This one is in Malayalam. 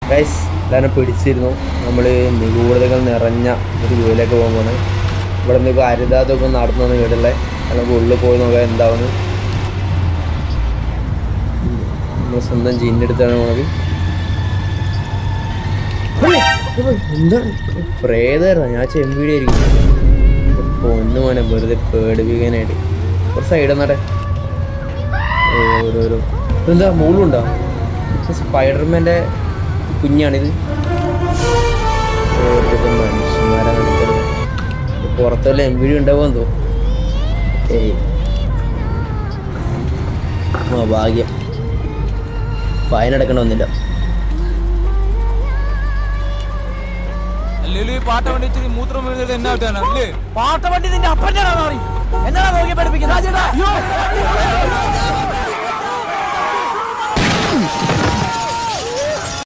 ഗൈസ് എല്ലാവരും പിടിച്ചിരുന്നു നമ്മൾ നിഗൂഢതകൾ നിറഞ്ഞ ഒരു ജോലിയൊക്കെ പോകുമ്പോൾ ഇവിടെ നിന്ന് ഇപ്പോൾ അരുതാതൊക്കെ നടന്നു വീടുള്ള നമുക്ക് ഉള്ളിൽ പോയി നോക്കാം എന്താവുന്നു നമ്മൾ സ്വന്തം ജീനെടുത്താണ് പോണത് എന്താണ് പ്രേതായിരുന്നു ഞാൻ ചെമ്പീടി ആയിരിക്കും പൊന്നു മോനെ വെറുതെ പേടിപ്പിക്കാനായിട്ട് ഒരു സൈഡ് എന്നാട്ടെ ഓരോരോ ഇതെന്താ മോളുണ്ടോ സ്പൈഡർമാൻ്റെ കുഞ്ഞാണിത് ഓരോരുത്തർ മനുഷ്യന്മാരെ നടക്കുന്നത് പുറത്തല്ല എം വി ഉണ്ടാവുമെന്ന് തോന്നുന്നു ഏയ് ആ ഭാഗ്യം ഫൈൻ അടക്കണ്ട വന്നില്ല അല്ലേലും ഈ പാട്ട വണ്ടി ഇച്ചിരി മൂത്രം വീഴുന്നത് എന്നാ പറ്റാനാ അല്ലേ പാട്ട വണ്ടി നിന്റെ അപ്പൻ്റെ മാറി എന്നാ നോക്കി പഠിപ്പിക്കുന്നത്